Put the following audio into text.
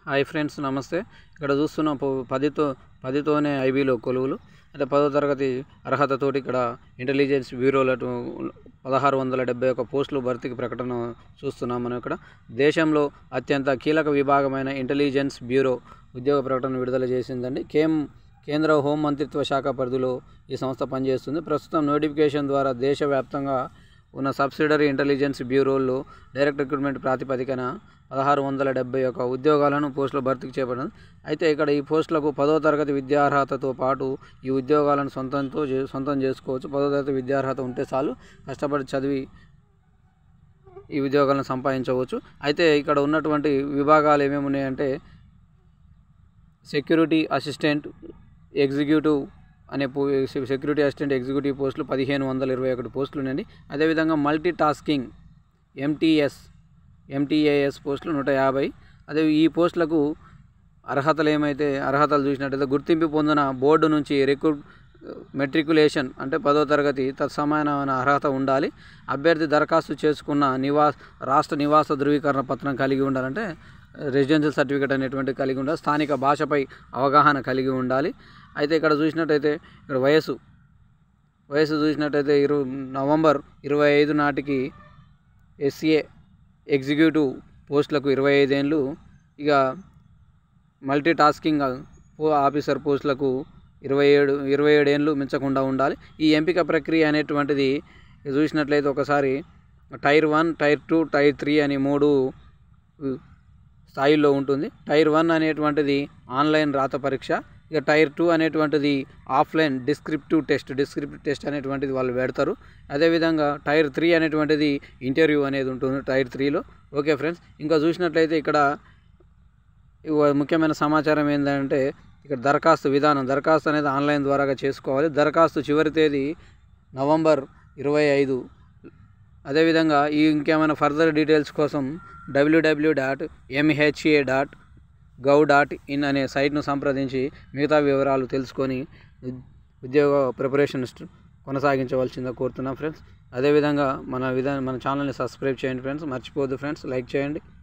hi friends నమస్తే ఇక్కడ చూస్తున్న ప- పదితో పదితోనే ఐబీలో కొలువులు అంటే పదో తరగతి అర్హతతోటి ఇక్కడ ఇంటెలిజెన్స్ బ్యూరోల పదహారు వందల డెబ్బై ఒక పోస్టులు భర్తీకి ప్రకటన చూస్తున్నాం మనం ఇక్కడ దేశంలో అత్యంత కీలక విభాగమైన ఇంటెలిజెన్స్ బ్యూరో ఉద్యోగ ప్రకటన విడుదల చేసిందండి కేం కేంద్ర హోం మంత్రిత్వ శాఖ పరిధిలో ఈ సంస్థ పనిచేస్తుంది ప్రస్తుతం నోటిఫికేషన్ ద్వారా దేశవ్యాప్తంగా ఉన్న సబ్సిడరీ ఇంటెలిజెన్స్ బ్యూరోల్లో డైరెక్ట్ రిక్రూట్మెంట్ ప్రాతిపదికన పదహారు వందల డెబ్బై ఒక ఉద్యోగాలను పోస్టుల భర్తీకి చేపట్టింది అయితే ఇక్కడ ఈ పోస్టులకు పదో తరగతి విద్యార్హతతో పాటు ఈ ఉద్యోగాలను సొంతంతో చే- సొంతం చేసుకోవచ్చు పదో తరగతి విద్యార్హత ఉంటే చాలు కష్టపడి చదివి ఈ ఉద్యోగాలను సంపాదించవచ్చు అయితే ఇక్కడ ఉన్నటువంటి విభాగాలు ఏమేమి ఉన్నాయంటే సెక్యూరిటీ అసిస్టెంట్ ఎగ్జిక్యూటివ్ అనే పో సెక్యూరిటీ అసిస్టెంట్ ఎగ్జిక్యూటివ్ పోస్టులు పదిహేను వందల ఇరవై ఒకటి పోస్టులు ఉన్నాయండి అదేవిధంగా మల్టీ టాస్కింగ్ ఎంటీఎస్ ఎంటీఏఎస్ పోస్టులు నూట యాభై అదే ఈ పోస్టులకు అర్హతలు ఏమైతే అర్హతలు చూసినట్టయితే గుర్తింపు పొందిన బోర్డు నుంచి రిక్రూట్ మెట్రికులేషన్ అంటే పదో తరగతి తత్సమానమైన అర్హత ఉండాలి అభ్యర్థి దరఖాస్తు చేసుకున్న నివాస రాష్ట్ర నివాస ధృవీకరణ పత్రం కలిగి ఉండాలంటే రెసిడెన్షియల్ సర్టిఫికేట్ అనేటువంటి కలిగి ఉండాలి స్థానిక భాషపై అవగాహన కలిగి ఉండాలి అయితే ఇక్కడ చూసినట్టయితే ఇక్కడ వయసు వయసు చూసినట్టయితే ఇరు నవంబర్ ఇరవై ఐదు నాటికి ఎస్ఏ ఎగ్జిక్యూటివ్ పోస్టులకు ఇరవై ఐదేళ్ళు ఇక మల్టీ టాస్కింగ్ పో- ఆఫీసర్ పోస్టులకు ఇరవై ఏడు ఇరవై ఏడు ఏళ్ళు మించకుండా ఉండాలి ఈ ఎంపిక ప్రక్రియ అనేటువంటిది చూసినట్లయితే ఒకసారి tier one tier two tier three అని మూడు ఉ, స్థాయిల్లో ఉంటుంది టైర్ వన్ అనేటువంటిది ఆన్లైన్ రాత పరీక్ష ఇక టైర్ టూ అనేటువంటిది offline descriptive test descriptive test అనేటువంటిది వాళ్ళు పెడతారు అదేవిధంగా టైర్ త్రీ అనేటువంటిది ఇంటర్వ్యూ అనేది ఉంటుంది టైర్ త్రీలో ఓకే ఫ్రెండ్స్ ఇంకా చూసినట్లయితే ఇక్కడ ఇవ- ముఖ్యమైన సమాచారం ఏంటంటే ఇక్కడ దరఖాస్తు విధానం దరఖాస్తు అనేది ఆన్లైన్ ద్వారాగా చేసుకోవాలి దరఖాస్తు చివరి తేదీ నవంబర్ ఇరవై ఐదు అదేవిధంగా ఈ ఇంకేమైనా ఫర్దర్ డీటెయిల్స్ కోసం W W W dot MHA dot gov dot in అనే సైట్ను సంప్రదించి మిగతా వివరాలు తెలుసుకొని ఉద్- ఉద్యోగ ప్రిపరేషన్ కొనసాగించవలసిందిగా కోరుతున్నాం ఫ్రెండ్స్ అదేవిధంగా మన విధా మన ఛానల్ని సబ్స్క్రైబ్ చేయండి ఫ్రెండ్స్ మర్చిపోవద్దు ఫ్రెండ్స్ లైక్ చేయండి